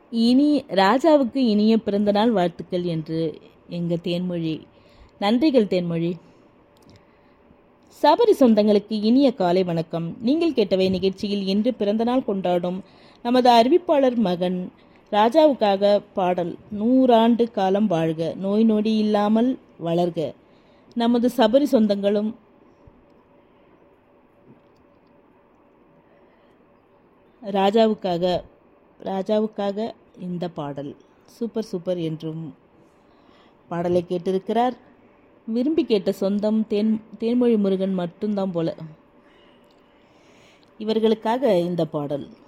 இனி ராஜாவுக்கு இனிய பிறந்தநாள் வாழ்த்துக்கள் என்று எங்கள் தேன்மொழி நன்றிகள் தேன்மொழி சபரி சொந்தங்களுக்கு இனிய காலை வணக்கம் நீங்கள் கேட்டவை நிகழ்ச்சியில் இன்று பிறந்தநாள் கொண்டாடும் நமது அறிவிப்பாளர் மகன் ராஜாவுக்காக பாடல் நூறாண்டு காலம் வாழ்க நோய் நொடி இல்லாமல் வளர்க நமது சபரி சொந்தங்களும் ராஜாவுக்காக ராஜாவுக்காக இந்த பாடல் சூப்பர் சூப்பர் என்றும் பாடலை கேட்டிருக்கிறார் விரும்பி கேட்ட சொந்தம் தேன் தேன்மொழி முருகன் மட்டும்தான் போல இவர்களுக்காக இந்த பாடல்